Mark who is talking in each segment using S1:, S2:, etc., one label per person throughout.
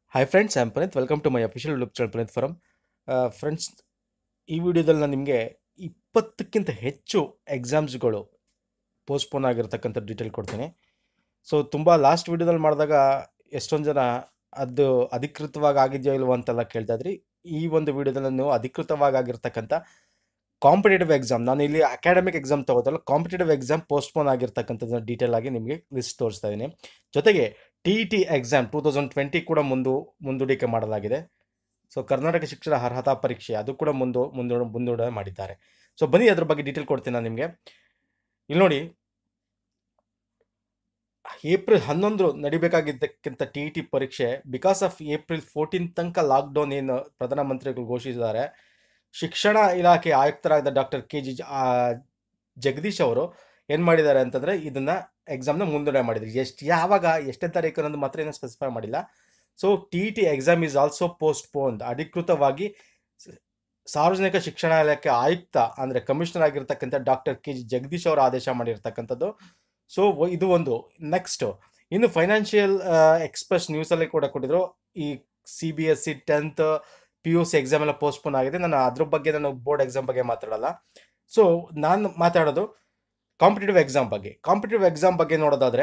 S1: hi friends am Puneeth welcome to my official YouTube channel Puneeth forum friends ಈ ವಿಡಿಯೋದಲ್ಲಿ ನಾನು ನಿಮಗೆ ಇಪ್ಪತ್ತಕ್ಕಿಂತ ಹೆಚ್ಚು ಎಕ್ಸಾಮ್ಸ್ಗಳು ಪೋಸ್ಟ್ಪೋನ್ ಆಗಿರ್ತಕ್ಕಂಥ ಡೀಟೇಲ್ ಕೊಡ್ತೀನಿ ಸೊ ತುಂಬ ಲಾಸ್ಟ್ ವಿಡಿಯೋದಲ್ಲಿ ಮಾಡಿದಾಗ ಎಷ್ಟೊಂದು ಜನ ಅದು ಅಧಿಕೃತವಾಗಿ ಆಗಿದೆಯೋ ಇಲ್ವೋ ಅಂತೆಲ್ಲ ಕೇಳ್ತಾ ಇದ್ರಿ ಈ ಒಂದು ವಿಡಿಯೋದಲ್ಲಿ ನೀವು ಅಧಿಕೃತವಾಗಿ ಆಗಿರ್ತಕ್ಕಂಥ ಕಾಂಪಿಟೇಟಿವ್ ಎಕ್ಸಾಮ್ ನಾನು ಇಲ್ಲಿ ಅಕಾಡೆಮಿಕ್ ಎಕ್ಸಾಮ್ ತಗೋದಲ್ಲ ಕಾಂಪಿಟೇಟಿವ್ ಎಕ್ಸಾಮ್ ಪೋಸ್ಟ್ಪೋನ್ ಆಗಿರ್ತಕ್ಕಂಥದ್ದನ್ನ ಡೀಟೇಲ್ ಆಗಿ ನಿಮಗೆ ಲಿಸ್ಟ್ ತೋರಿಸ್ತಾ ಇದ್ದೀನಿ ಜೊತೆಗೆ T E T exam two thousand twenty ಕೂಡ ಮುಂದು ಮುಂದೂಡಿಕೆ ಮಾಡಲಾಗಿದೆ ಸೊ ಕರ್ನಾಟಕ ಶಿಕ್ಷಣ ಅರ್ಹತಾ ಪರೀಕ್ಷೆ ಅದು ಕೂಡ ಮುಂದು ಮುಂದೂಡ ಮುಂದೂಡ ಮಾಡಿದ್ದಾರೆ ಸೊ ಬನ್ನಿ ಅದ್ರ ಬಗ್ಗೆ ಡೀಟೇಲ್ ಕೊಡ್ತೀನಿ ನಾನು ನಿಮಗೆ ಇಲ್ಲಿ ನೋಡಿ ಏಪ್ರಿಲ್ ಹನ್ನೊಂದು ನಡಿಬೇಕಾಗಿದ್ದಕ್ಕಿಂತ ಟಿ ಇ ಟಿ ಪರೀಕ್ಷೆ ಬಿಕಾಸ್ ಆಫ್ ಏಪ್ರಿಲ್ ಫೋರ್ಟೀನ್ ತನಕ ಲಾಕ್ಡೌನ್ ಏನು ಪ್ರಧಾನಮಂತ್ರಿಗಳು ಘೋಷಿಸಿದ್ದಾರೆ ಶಿಕ್ಷಣ ಇಲಾಖೆ ಆಯುಕ್ತರಾದ ಡಾಕ್ಟರ್ ಕೆ ಜಿ ಜಗದೀಶ್ ಅವರು ಏನು ಮಾಡಿದ್ದಾರೆ ಅಂತಂದರೆ ಇದನ್ನು ಎಕ್ಸಾಮ್ನ ಮುಂದೂಡೆ ಮಾಡಿದ್ರು ಎಷ್ಟು ಯಾವಾಗ ಎಷ್ಟನೇ ತಾರೀಕು ಅನ್ನೋದು ಮಾತ್ರ ಏನೂ ಸ್ಪೆಸಿಫೈ ಮಾಡಿಲ್ಲ so T E T exam is also postponed ಅಧಿಕೃತವಾಗಿ ಸ- ಸಾರ್ವಜನಿಕ ಶಿಕ್ಷಣ ಇಲಾಖೆ ಆಯುಕ್ತ ಅಂದರೆ ಕಮಿಷನರ್ ಆಗಿರ್ತಕ್ಕಂಥ ಡಾಕ್ಟರ್ ಕೆ ಜಿ ಜಗದೀಶ್ ಅವರು ಆದೇಶ ಮಾಡಿರ್ತಕ್ಕಂಥದ್ದು ಸೊ ಇದು ಒಂದು ನೆಕ್ಸ್ಟ್ ಇನ್ನು ಫೈನಾನ್ಷಿಯಲ್ ಎಕ್ಸ್ಪ್ರೆಸ್ ನ್ಯೂಸಲ್ಲಿ ಕೂಡ ಕೊಟ್ಟಿದ್ರು ಈ C B S C tenth P U C exam ಎಲ್ಲ ಪೋಸ್ಟ್ಪೋನ್ ಆಗಿದೆ ನಾನು ಅದ್ರ ಬಗ್ಗೆ ನಾನು ಬೋರ್ಡ್ ಎಕ್ಸಾಮ್ ಬಗ್ಗೆ ಮಾತಾಡಲ್ಲ ಸೊ ನಾನು ಮಾತಾಡೋದು ಕಾಂಪಿಟೇಟಿವ್ ಎಕ್ಸಾಮ್ ಬಗ್ಗೆ ಕಾಂಪಿಟೇಟಿವ್ ಎಕ್ಸಾಮ್ ಬಗ್ಗೆ ನೋಡೋದಾದ್ರೆ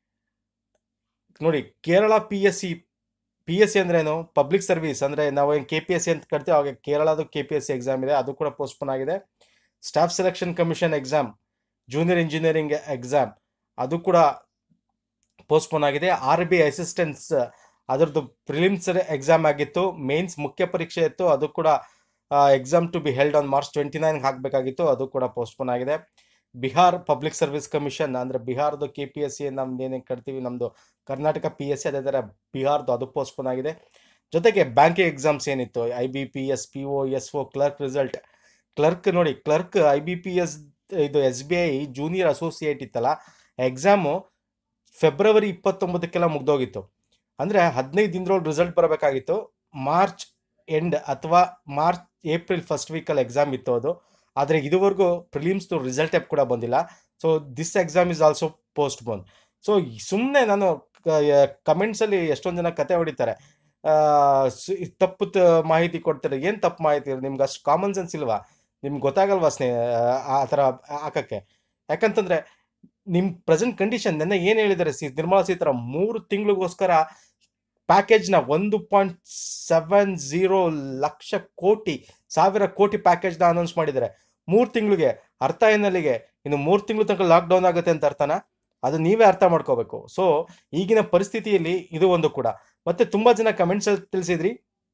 S1: ನೋಡಿ Kerala P S C P S C ಅಂದ್ರೆ ಏನು ಪಬ್ಲಿಕ್ ಸರ್ವಿಸ್ ಅಂದ್ರೆ ನಾವು ಏನು ಕೆ ಪಿ ಎಸ್ ಸಿ ಅಂತ ಕರಿತೀವಿ ಅವಾಗ ಕೇರಳದು K P S C exam ಇದೆ ಅದು ಕೂಡ ಪೋಸ್ಟ್ಪೋನ್ ಆಗಿದೆ staff selection commission exam junior engineering exam ಅದು ಕೂಡ ಪೋಸ್ಟ್ಪೋನ್ ಆಗಿದೆ ಆರ್ ಬಿ ಅಸಿಸ್ಟೆನ್ಸ್ ಅದರದ್ದು ಪ್ರಿಲಿಮ್ಸ್ ಎಕ್ಸಾಮ್ ಆಗಿತ್ತು ಮೇನ್ಸ್ ಮುಖ್ಯ ಪರೀಕ್ಷೆ ಇತ್ತು ಅದು ಕೂಡ exam to be held on March twenty nine ಹಾಕಬೇಕಾಗಿತ್ತು ಅದು ಕೂಡ ಪೋಸ್ಟ್ಪೋನ್ ಆಗಿದೆ ಬಿಹಾರ್ ಪಬ್ಲಿಕ್ ಸರ್ವಿಸ್ ಕಮಿಷನ್ ಅಂದರೆ ಬಿಹಾರದ ಕೆ ಪಿ ಎಸ್ ಸಿ ನಮ್ದು ಏನೇನು ಕಟ್ತೀವಿ ನಮ್ಮದು ಕರ್ನಾಟಕ ಪಿ ಎಸ್ ಸಿ ಅದೇ ಥರ ಬಿಹಾರ್ದು ಅದು ಪೋಸ್ಟ್ಪೋನ್ ಆಗಿದೆ ಜೊತೆಗೆ ಬ್ಯಾಂಕಿಂಗ್ ಎಕ್ಸಾಮ್ಸ್ ಏನಿತ್ತು I B P S P O S O clerk result clerk ನೋಡಿ clerk I B P S ಇದು S B I junior associate ಇತ್ತಲ್ಲ ಎಕ್ಸಾಮು ಫೆಬ್ರವರಿ ಇಪ್ಪತ್ತೊಂಬತ್ತಕ್ಕೆಲ್ಲ ಮುಗ್ದೋಗಿತ್ತು ಅಂದರೆ ಹದಿನೈದು ದಿನದೊಳಗೆ ರಿಸಲ್ಟ್ ಬರಬೇಕಾಗಿತ್ತು ಮಾರ್ಚ್ ಎಂಡ್ ಅಥವಾ ಮಾರ್ಚ್ ಏಪ್ರಿಲ್ ಫಸ್ಟ್ ವೀಕಲ್ಲಿ ಎಕ್ಸಾಮ್ ಇತ್ತು ಅದು ಆದರೆ ಇದುವರೆಗೂ ಪ್ರಿಲಿಮ್ಸ್ದು ರಿಸಲ್ಟೇ ಕೂಡ ಬಂದಿಲ್ಲ so this exam is also postpone so ಸುಮ್ಮನೆ ನಾನು ಕಮೆಂಟ್ಸಲ್ಲಿ ಎಷ್ಟೊಂದು ಜನ ಕತೆ ಹೊಡಿತಾರೆ ಆ, ಸು- ತಪ್ಪು ತ- ಮಾಹಿತಿ ಕೊಡ್ತಾರೆ ಏನು ತಪ್ಪು ಮಾಹಿತಿ ನಿಮ್ಗೆ ಅಷ್ಟು ಕಾಮನ್ ಸೆನ್ಸ್ ಇಲ್ವಾ ನಿಮ್ಗೆ ಗೊತ್ತಾಗಲ್ವಾ ಸ್ನೇ ಆ ಥರ ಹಾಕಕ್ಕೆ ಯಾಕಂತಂದ್ರೆ ನಿಮ್ಮ ಪ್ರೆಸೆಂಟ್ ಕಂಡೀಷನ್ ನೆನ್ನೆ ಏನು ಹೇಳಿದ್ದಾರೆ ಸಿ ನಿರ್ಮಲಾ ಸೀತಾರಾಮ್ ಮೂರು ತಿಂಗಳಿಗೋಸ್ಕರ ಪ್ಯಾಕೇಜ್ನ ಒಂದು ಪಾಯಿಂಟ್ ಸೆವೆನ್ ಝೀರೋ ಲಕ್ಷ ಕೋಟಿ ಸಾವಿರ ಕೋಟಿ ಪ್ಯಾಕೇಜ್ನ ಅನೌನ್ಸ್ ಮಾಡಿದ್ದಾರೆ ಮೂರು ತಿಂಗಳಿಗೆ ಅರ್ಥ ಏನಲ್ಲಿಗೆ ಇನ್ನು ಮೂರು ತಿಂಗಳು ತನಕ ಲಾಕ್ಡೌನ್ ಆಗುತ್ತೆ ಅಂತ ಅರ್ಥನಾ ಅದು ನೀವೇ ಅರ್ಥ ಮಾಡ್ಕೋಬೇಕು ಸೊ ಈಗಿನ ಪರಿಸ್ಥಿತಿಯಲ್ಲಿ ಇದು ಒಂದು ಕೂಡ ಮತ್ತೆ ತುಂಬ ಜನ ಕಮೆಂಟ್ಸಲ್ಲಿ ತಿಳಿಸಿದ್ರಿ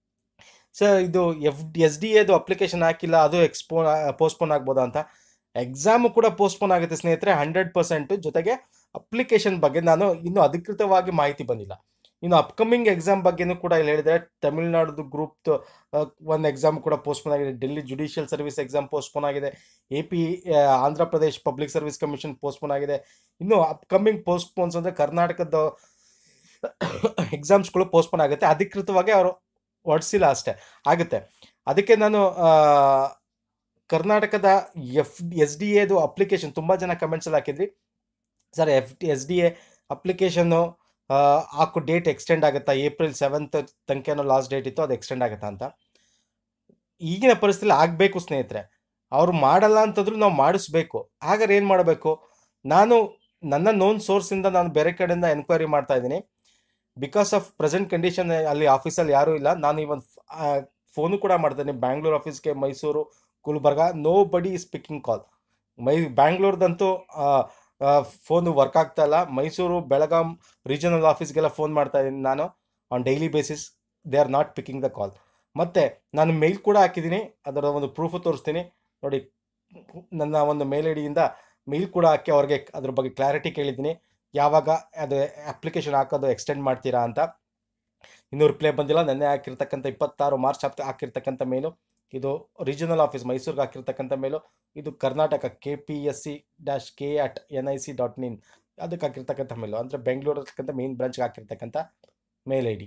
S1: ಸರ್ ಇದು ಎಫ್ ಎಸ್ ಡಿ ಎದು ಅಪ್ಲಿಕೇಶನ್ ಹಾಕಿಲ್ಲ ಅದು ಎಕ್ಸ್ಪೋ ಪೋಸ್ಟ್ಪೋನ್ ಆಗ್ಬೋದಾ ಅಂತ ಎಕ್ಸಾಮು ಕೂಡ ಪೋಸ್ಟ್ಪೋನ್ ಆಗುತ್ತೆ ಸ್ನೇಹಿತರೆ ಹಂಡ್ರೆಡ್ ಪರ್ಸೆಂಟ್ ಜೊತೆಗೆ ಅಪ್ಲಿಕೇಶನ್ ಬಗ್ಗೆ ನಾನು ಇನ್ನೂ ಅಧಿಕೃತವಾಗಿ ಮಾಹಿತಿ ಬಂದಿಲ್ಲ ಇನ್ನು ಅಪ್ಕಮಿಂಗ್ ಎಕ್ಸಾಮ್ ಬಗ್ಗೆನೂ ಕೂಡ ಇಲ್ಲಿ ಹೇಳಿದರೆ ತಮಿಳ್ನಾಡು ಗ್ರೂಪ್ ಒಂದು ಎಕ್ಸಾಮ್ ಕೂಡ ಪೋಸ್ಟ್ಪೋನ್ ಆಗಿದೆ Delhi judicial service exam postpone ಆಗಿದೆ A P Andhra Pradesh public service commission postpone ಆಗಿದೆ ಇನ್ನು ಅಪ್ಕಮಿಂಗ್ ಪೋಸ್ಟ್ಪೋನ್ಸ್ ಅಂದರೆ ಕರ್ನಾಟಕದ ಎಕ್ಸಾಮ್ಸ್ಗಳು ಪೋಸ್ಟ್ಪೋನ್ ಆಗುತ್ತೆ ಅಧಿಕೃತವಾಗಿ ಅವರು ಹೊಡ್ಸಿಲ್ಲ ಅಷ್ಟೇ ಆಗುತ್ತೆ ಅದಕ್ಕೆ ನಾನು ಆ, ಕರ್ನಾಟಕದ ಎಫ್ ಎಸ್ ಡಿ ಎದು ಅಪ್ಲಿಕೇಶನ್ ತುಂಬ ಜನ ಕಮೆಂಟ್ಸಲ್ಲಿ ಹಾಕಿದ್ರಿ ಸರ್ ಎಫ್ ಎಸ್ ಡಿ ಎ ಅಪ್ಲಿಕೇಶನ್ನು ಹಾಕು ಡೇಟ್ ಎಕ್ಸ್ಟೆಂಡ್ ಆಗುತ್ತಾ ಏಪ್ರಿಲ್ ಸೆವೆಂತ್ ತನಕ ಏನೋ ಲಾಸ್ಟ್ ಡೇಟ್ ಇತ್ತು ಅದು ಎಕ್ಸ್ಟೆಂಡ್ ಆಗುತ್ತಾ ಅಂತ ಈಗಿನ ಪರಿಸ್ಥಿತಿ ಆಗಬೇಕು ಸ್ನೇಹಿತರೆ ಅವ್ರು ಮಾಡಲ್ಲ ಅಂತಂದ್ರೂ ನಾವು ಮಾಡಿಸ್ಬೇಕು ಹಾಗಾದ್ರೆ ಏನು ಮಾಡಬೇಕು ನಾನು ನನ್ನ ನೋನ್ ಸೋರ್ಸಿಂದ ನಾನು ಬೇರೆ ಕಡೆಯಿಂದ ಎನ್ಕ್ವೈರಿ ಮಾಡ್ತಾ ಇದ್ದೀನಿ ಬಿಕಾಸ್ ಆಫ್ ಪ್ರೆಸೆಂಟ್ ಕಂಡೀಷನ್ ಅಲ್ಲಿ ಆಫೀಸಲ್ಲಿ ಯಾರೂ ಇಲ್ಲ ನಾನು ಇವನ್ ಫೋನು ಕೂಡ ಮಾಡ್ತೇನೆ ಬ್ಯಾಂಗ್ಳೂರ್ ಆಫೀಸ್ಗೆ Mysuru Gulbarga nobody is picking call my ಬ್ಯಾಂಗ್ಳೂರ್ದಂತೂ ಫೋನು ವರ್ಕ್ ಆಗ್ತಾ ಇಲ್ಲ ಮೈಸೂರು ಬೆಳಗಾಂ ರೀಜನಲ್ ಆಫೀಸ್ಗೆಲ್ಲ ಫೋನ್ ಮಾಡ್ತಾ ಇದ್ದೀನಿ ನಾನು on daily basis they are not picking the call ಮತ್ತು ನಾನು ಮೇಲ್ ಕೂಡ ಹಾಕಿದ್ದೀನಿ ಅದರ ಒಂದು ಪ್ರೂಫು ತೋರಿಸ್ತೀನಿ ನೋಡಿ ನನ್ನ ಒಂದು ಮೇಲ್ ಐಡಿಯಿಂದ ಮೇಲ್ ಕೂಡ ಹಾಕಿ ಅವ್ರಿಗೆ ಅದ್ರ ಬಗ್ಗೆ ಕ್ಲಾರಿಟಿ ಕೇಳಿದ್ದೀನಿ ಯಾವಾಗ ಅದು ಅಪ್ಲಿಕೇಶನ್ ಹಾಕೋದು ಎಕ್ಸ್ಟೆಂಡ್ ಮಾಡ್ತೀರಾ ಅಂತ ಇನ್ನೂ ರಿಪ್ಲೈ ಬಂದಿಲ್ಲ ನೆನ್ನೆ ಹಾಕಿರ್ತಕ್ಕಂಥ ಇಪ್ಪತ್ತಾರು ಮಾರ್ಚ್ ಹತ್ತು ಹಾಕಿರ್ತಕ್ಕಂಥ ಮೇಲು ಇದು ರೀಜನಲ್ ಆಫೀಸ್ ಮೈಸೂರಿಗೆ ಹಾಕಿರ್ತಕ್ಕಂಥ ಮೇಲು ಇದು Karnataka K P S C dash K at N I C dot in ಅದಕ್ಕೆ ಹಾಕಿರ್ತಕ್ಕಂಥ ಮೇಲು ಅಂದರೆ ಬೆಂಗಳೂರು ಇರ್ತಕ್ಕಂಥ ಮೇನ್ ಬ್ರಾಂಚ್ಗೆ ಹಾಕಿರ್ತಕ್ಕಂಥ ಮೇಲ್ ಐ ಡಿ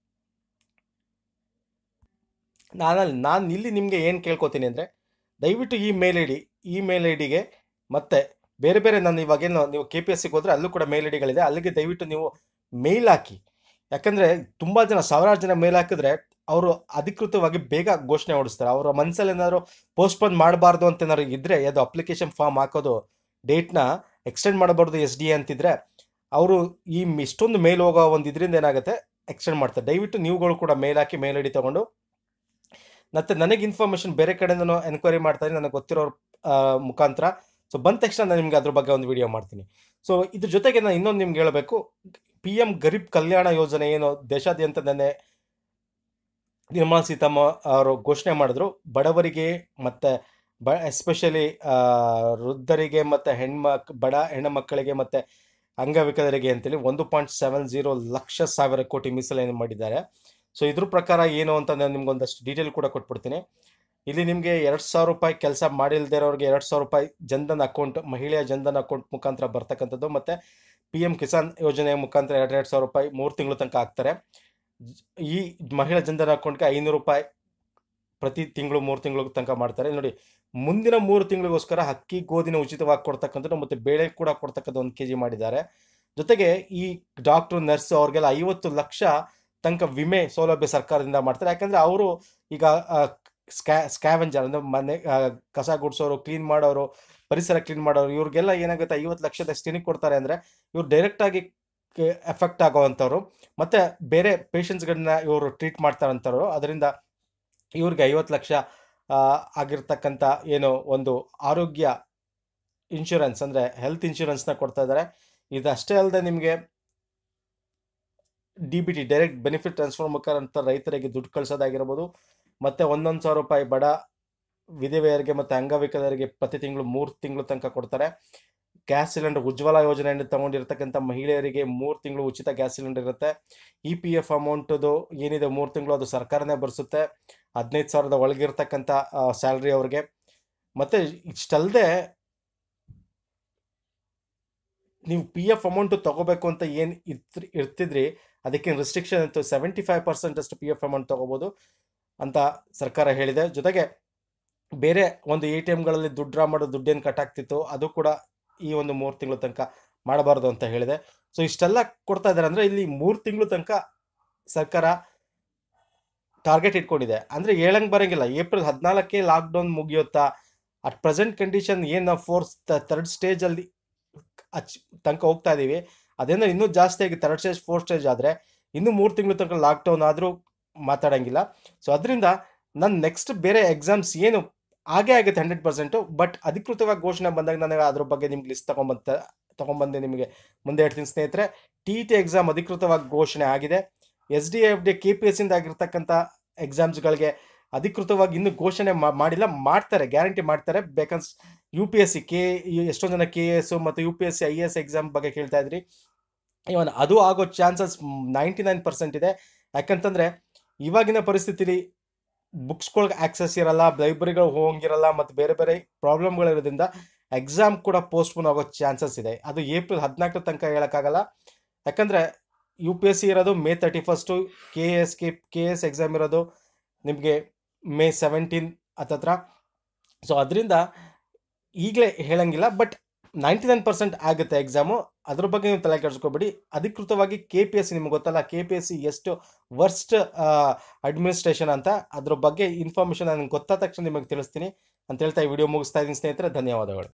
S1: ನಾನಲ್ಲಿ ನಾನು ಇಲ್ಲಿ ನಿಮಗೆ ಏನು ಕೇಳ್ಕೊತೀನಿ ಅಂದರೆ ದಯವಿಟ್ಟು ಈ ಮೇಲ್ ಐ ಡಿ ಈ ಮೇಲ್ ಐ ಡಿಗೆ ಮತ್ತೆ ಬೇರೆ ಬೇರೆ ನಾನು ಇವಾಗೇನು ನೀವು ಕೆ ಪಿ ಎಸ್ ಸಿಗೆ ಹೋದರೆ ಅಲ್ಲೂ ಕೂಡ ಮೇಲ್ ಐ ಡಿಗಳಿದೆ ಅಲ್ಲಿಗೆ ದಯವಿಟ್ಟು ನೀವು ಮೇಲ್ ಹಾಕಿ ಯಾಕಂದರೆ ತುಂಬ ಜನ ಸಾವಿರಾರು ಜನ ಮೇಲ್ ಹಾಕಿದ್ರೆ ಅವರು ಅಧಿಕೃತವಾಗಿ ಬೇಗ ಘೋಷಣೆ ಹೊಡಿಸ್ತಾರೆ ಅವರ ಮನಸ್ಸಲ್ಲಿ ಏನಾದ್ರು ಪೋಸ್ಟ್ಪೋನ್ ಮಾಡಬಾರ್ದು ಅಂತ ಏನಾದ್ರು ಇದ್ದರೆ ಅದು ಅಪ್ಲಿಕೇಶನ್ ಫಾರ್ಮ್ ಹಾಕೋದು ಡೇಟ್ನ ಎಕ್ಸ್ಟೆಂಡ್ ಮಾಡಬಾರ್ದು ಎಸ್ ಡಿ ಅಂತಿದ್ರೆ ಅವರು ಈ ಇಷ್ಟೊಂದು ಮೇಲ್ ಹೋಗೋ ಒಂದು ಇದರಿಂದ ಏನಾಗುತ್ತೆ ಎಕ್ಸ್ಟೆಂಡ್ ಮಾಡ್ತಾರೆ ದಯವಿಟ್ಟು ನೀವುಗಳು ಕೂಡ ಮೇಲ್ ಹಾಕಿ ಮೇಲ್ ಐ ಡಿ ತೊಗೊಂಡು ಮತ್ತು ನನಗೆ ಇನ್ಫಾರ್ಮೇಷನ್ ಬೇರೆ ಕಡೆಯಿಂದನೂ ಎನ್ಕ್ವೈರಿ ಮಾಡ್ತಾ ಇದ್ದೀನಿ ನನಗೆ ಗೊತ್ತಿರೋರ ಆ, ಮುಖಾಂತರ ಸೊ ಬಂದ ತಕ್ಷಣ ನಾನು ನಿಮಗೆ ಅದ್ರ ಬಗ್ಗೆ ಒಂದು ವಿಡಿಯೋ ಮಾಡ್ತೀನಿ ಸೊ ಇದ್ರ ಜೊತೆಗೆ ನಾನು ಇನ್ನೊಂದು ನಿಮ್ಗೆ ಹೇಳಬೇಕು ಪಿ ಎಂ ಗರೀಬ್ ಕಲ್ಯಾಣ ಯೋಜನೆ ಏನು ದೇಶಾದ್ಯಂತ ನೆನ್ನೆ ನಿರ್ಮಲಾ ಸೀತಾರಾಮನ್ ಅವರು ಘೋಷಣೆ ಮಾಡಿದ್ರು ಬಡವರಿಗೆ ಮತ್ತು ಬ ಎಸ್ಪೆಷಲಿ ವೃದ್ಧರಿಗೆ ಮತ್ತು ಹೆಣ್ಮಕ್ ಬಡ ಹೆಣ್ಣು ಮಕ್ಕಳಿಗೆ ಮತ್ತು ಅಂಗವಿಕಲರಿಗೆ ಅಂತೇಳಿ ಒಂದು ಪಾಯಿಂಟ್ ಸೆವೆನ್ ಜೀರೋ ಲಕ್ಷ ಸಾವಿರ ಕೋಟಿ ಮೀಸಲೇನು ಮಾಡಿದ್ದಾರೆ ಸೊ ಇದ್ರ ಪ್ರಕಾರ ಏನು ಅಂತ ನಾನು ನಿಮ್ಗೆ ಒಂದಷ್ಟು ಡೀಟೇಲ್ ಕೂಡ ಕೊಟ್ಬಿಡ್ತೀನಿ ಇಲ್ಲಿ ನಿಮಗೆ ಎರಡು ಸಾವಿರ ರೂಪಾಯಿ ಕೆಲಸ ಮಾಡಿಲ್ದೇ ಇರೋರಿಗೆ ಎರಡು ಸಾವಿರ ರೂಪಾಯಿ ಜನ್ಧನ್ ಅಕೌಂಟ್ ಮಹಿಳೆಯ ಜನ್ಧನ್ ಅಕೌಂಟ್ ಮುಖಾಂತರ ಬರ್ತಕ್ಕಂಥದ್ದು ಮತ್ತು ಪಿ ಎಮ್ ಕಿಸಾನ್ ಯೋಜನೆ ಮುಖಾಂತರ ಎರಡು ಎರಡು ಸಾವಿರ ರೂಪಾಯಿ ಮೂರು ತಿಂಗಳು ತನಕ ಹಾಕ್ತಾರೆ ಈ ಮಹಿಳಾ ಜನ್ಧನ್ ಅಕೌಂಟ್ಗೆ ಐನೂರು ರೂಪಾಯಿ ಪ್ರತಿ ತಿಂಗಳು ಮೂರು ತಿಂಗಳು ತನಕ ಮಾಡ್ತಾರೆ ನೋಡಿ ಮುಂದಿನ ಮೂರು ತಿಂಗಳಿಗೋಸ್ಕರ ಅಕ್ಕಿ ಗೋಧಿನ ಉಚಿತವಾಗಿ ಕೊಡ್ತಕ್ಕಂಥದ್ದು ಮತ್ತು ಬೇಳೆ ಕೂಡ ಕೊಡ್ತಕ್ಕಂಥ ಒಂದು ಕೆ ಜಿ ಮಾಡಿದ್ದಾರೆ ಜೊತೆಗೆ ಈ ಡಾಕ್ಟ್ರು ನರ್ಸ್ ಅವ್ರಿಗೆಲ್ಲ ಐವತ್ತು ಲಕ್ಷ ತನಕ ವಿಮೆ ಸೌಲಭ್ಯ ಸರ್ಕಾರದಿಂದ ಮಾಡ್ತಾರೆ ಯಾಕಂದರೆ ಅವರು ಈಗ ಆ, ಸ್ಕ್ಯಾ ಸ್ಕ್ಯಾವೆಂಜರ್ ಅಂದರೆ ಮನೆ ಆ, ಕಸ ಗುಡಿಸೋರು ಕ್ಲೀನ್ ಮಾಡೋರು ಪರಿಸರ ಕ್ಲೀನ್ ಮಾಡೋರು ಇವ್ರಿಗೆಲ್ಲ ಏನಾಗುತ್ತೆ ಐವತ್ತು ಲಕ್ಷದಷ್ಟು ಏನಕ್ಕೆ ಕೊಡ್ತಾರೆ ಅಂದರೆ ಇವ್ರು ಡೈರೆಕ್ಟಾಗಿ ಎಫೆಕ್ಟ್ ಆಗೋವಂಥವ್ರು ಮತ್ತು ಬೇರೆ ಪೇಷಂಟ್ಸ್ಗಳನ್ನ ಇವರು ಟ್ರೀಟ್ ಮಾಡ್ತಾರಂಥವ್ರು ಅದರಿಂದ ಇವ್ರಿಗೆ ಐವತ್ತು ಲಕ್ಷ ಆ, ಆಗಿರ್ತಕ್ಕಂಥ ಏನು ಒಂದು ಆರೋಗ್ಯ ಇನ್ಶೂರೆನ್ಸ್ ಅಂದರೆ ಹೆಲ್ತ್ ಇನ್ಶೂರೆನ್ಸ್ನ ಕೊಡ್ತಾ ಇದ್ದಾರೆ ಇದಷ್ಟೇ ಅಲ್ಲದೆ ನಿಮಗೆ D B T direct benefit transfer ಮುಖಾಂತರ ರೈತರಿಗೆ ದುಡ್ಡು ಕಳಿಸೋದಾಗಿರ್ಬೋದು ಮತ್ತು ಒಂದೊಂದು ಸಾವಿರ ರೂಪಾಯಿ ಬಡ ವಿಧವೆಯರಿಗೆ ಮತ್ತು ಅಂಗವಿಕಲರಿಗೆ ಪ್ರತಿ ತಿಂಗಳು ಮೂರು ತಿಂಗಳು ತನಕ ಕೊಡ್ತಾರೆ ಗ್ಯಾಸ್ ಸಿಲಿಂಡರ್ ಉಜ್ವಲ ಯೋಜನೆಯನ್ನು ತಗೊಂಡಿರ್ತಕ್ಕಂಥ ಮಹಿಳೆಯರಿಗೆ ಮೂರು ತಿಂಗಳು ಉಚಿತ ಗ್ಯಾಸ್ ಸಿಲಿಂಡರ್ ಇರುತ್ತೆ ಇ ಪಿ ಎಫ್ ಅಮೌಂಟದು ಏನಿದೆ ಮೂರು ತಿಂಗಳು ಅದು ಸರ್ಕಾರನೇ ಭರಿಸುತ್ತೆ ಹದಿನೈದು ಸಾವಿರದ ಒಳಗಿರ್ತಕ್ಕಂಥ ಸ್ಯಾಲ್ರಿ ಅವ್ರಿಗೆ ಮತ್ತು ಇಷ್ಟಲ್ಲದೆ ನೀವು ಪಿ ಎಫ್ ಅಮೌಂಟು ತೊಗೋಬೇಕು ಅಂತ ಏನು ಇರ್ತಿ ಇರ್ತಿದ್ರಿ ಅದಕ್ಕೆ ರಿಸ್ಟ್ರಿಕ್ಷನ್ ಇತ್ತು ಸೆವೆಂಟಿ ಫೈವ್ ಪರ್ಸೆಂಟ್ ಅಷ್ಟು ಪಿ ಎಫ್ ಅಮೌಂಟ್ ತೊಗೋಬೋದು ಅಂತ ಸರ್ಕಾರ ಹೇಳಿದೆ ಜೊತೆಗೆ ಬೇರೆ ಒಂದು ಎ ಟಿ ಎಮ್ಗಳಲ್ಲಿ ದುಡ್ಡು ಡ್ರಾ ಮಾಡೋ ದುಡ್ಡೇನು ಕಟ್ ಆಗ್ತಿತ್ತು ಅದು ಕೂಡ ಈ ಒಂದು ಮೂರು ತಿಂಗಳು ತನಕ ಮಾಡಬಾರ್ದು ಅಂತ ಹೇಳಿದೆ ಸೊ ಇಷ್ಟೆಲ್ಲ ಕೊಡ್ತಾ ಇದ್ದಾರೆ ಅಂದರೆ ಇಲ್ಲಿ ಮೂರು ತಿಂಗಳು ತನಕ ಸರ್ಕಾರ ಟಾರ್ಗೆಟ್ ಇಟ್ಕೊಂಡಿದೆ ಅಂದರೆ ಹೇಳಂಗೆ ಬರೋಂಗಿಲ್ಲ ಏಪ್ರಿಲ್ ಹದಿನಾಲ್ಕೇ ಲಾಕ್ಡೌನ್ ಮುಗಿಯುತ್ತಾ ಅಟ್ ಪ್ರೆಸೆಂಟ್ ಕಂಡೀಷನ್ ಏನು ನಾವು ಫೋರ್ಸ್ ಥರ್ಡ್ ಸ್ಟೇಜಲ್ಲಿ ಅಚ್ ತನಕ ಹೋಗ್ತಾ ಇದ್ದೀವಿ ಅದೇನೋ ಇನ್ನೂ ಜಾಸ್ತಿ ಆಗಿ ಥರ್ಡ್ ಸ್ಟೇಜ್ ಫೋರ್ತ್ ಸ್ಟೇಜ್ ಆದರೆ ಇನ್ನೂ ಮೂರು ತಿಂಗಳು ತನಕ ಲಾಕ್ಡೌನ್ ಆದರೂ ಮಾತಾಡೋಂಗಿಲ್ಲ ಸೊ ಅದರಿಂದ ನನ್ನ ನೆಕ್ಸ್ಟ್ ಬೇರೆ ಎಕ್ಸಾಮ್ಸ್ ಏನು ಆಗೇ ಆಗುತ್ತೆ ಹಂಡ್ರೆಡ್ ಪರ್ಸೆಂಟು ಬಟ್ ಅಧಿಕೃತವಾಗಿ ಘೋಷಣೆ ಬಂದಾಗ ನನಗೆ ಅದ್ರ ಬಗ್ಗೆ ನಿಮ್ಗೆ ಲಿಸ್ಟ್ ತೊಗೊಂಬಂತ ತೊಗೊಂಬಂದೆ ನಿಮಗೆ ಮುಂದೆ ಹೇಳ್ತೀನಿ ಸ್ನೇಹಿತರೆ ಟಿ ಟಿ ಎಕ್ಸಾಮ್ ಅಧಿಕೃತವಾಗಿ ಘೋಷಣೆ ಆಗಿದೆ S D F D K P S ಇಂದ ಆಗಿರ್ತಕ್ಕಂಥ ಎಕ್ಸಾಮ್ಸ್ಗಳಿಗೆ ಅಧಿಕೃತವಾಗಿ ಇನ್ನೂ ಘೋಷಣೆ ಮಾ- ಮಾಡಿಲ್ಲ ಮಾಡ್ತಾರೆ ಗ್ಯಾರಂಟಿ ಮಾಡ್ತಾರೆ ಬೇಕನ್ಸ್ U P S C K ಎಷ್ಟೊಂದು ಜನ ಕೆ ಎಸ್ ಮತ್ತು U P S C I S exam ಬಗ್ಗೆ ಕೇಳ್ತಾ ಇದ್ರಿ ಇವನ್ ಅದು ಆಗೋ ಚಾನ್ಸಸ್ ನೈಂಟಿ ನೈನ್ ಪರ್ಸೆಂಟ್ ಇದೆ ಯಾಕಂತಂದರೆ ಇವಾಗಿನ ಪರಿಸ್ಥಿತಿಲಿ ಬುಕ್ಸ್ಗಳ್ಗೆ ಆಕ್ಸೆಸ್ ಇರಲ್ಲ ಲೈಬ್ರರಿಗಳು ಹೋಗಂಗಿರಲ್ಲ ಮತ್ತು ಬೇರೆ ಬೇರೆ ಪ್ರಾಬ್ಲಮ್ಗಳಿರೋದ್ರಿಂದ ಎಕ್ಸಾಮ್ ಕೂಡ ಪೋಸ್ಟ್ಪೋನ್ ಆಗೋ ಚಾನ್ಸಸ್ ಇದೆ ಅದು ಏಪ್ರಿಲ್ ಹದಿನಾಲ್ಕರ ತನಕ ಹೇಳೋಕ್ಕಾಗಲ್ಲ ಯಾಕಂದರೆ ಯು ಪಿ ಎಸ್ ಸಿ ಇರೋದು May thirty first K S K K S exam ಇರೋದು ನಿಮಗೆ ಮೇ ಸೆವೆಂಟೀನ್ ಹತ್ತತ್ರ ಸೊ ಅದರಿಂದ ಈಗಲೇ ಹೇಳಂಗಿಲ್ಲ ಬಟ್ ನೈಂಟಿ ನೈನ್ ಪರ್ಸೆಂಟ್ ಆಗುತ್ತೆ ಎಕ್ಸಾಮು ಅದ್ರ ಬಗ್ಗೆ ನೀವು ತಲೆ ಕೆಡಿಸ್ಕೊಬೇಡಿ ಅಧಿಕೃತವಾಗಿ ಕೆ ಪಿ ಎಸ್ ಸಿ ನಿಮ್ಗೆ ಗೊತ್ತಲ್ಲ ಕೆ ಪಿ ಎಸ್ ಸಿ ಎಷ್ಟು ವರ್ಸ್ಟ್ ಅಡ್ಮಿನಿಸ್ಟ್ರೇಷನ್ ಅಂತ ಅದ್ರ ಬಗ್ಗೆ ಇನ್ಫಾರ್ಮೇಷನ್ ನನಗೆ ಗೊತ್ತಾದ ತಕ್ಷಣ ನಿಮಗೆ ತಿಳಿಸ್ತೀನಿ ಅಂತ ಹೇಳ್ತಾ ಈ ವಿಡಿಯೋ ಮುಗಿಸ್ತಾ ಇದ್ದೀನಿ ಸ್ನೇಹಿತರೆ ಧನ್ಯವಾದಗಳು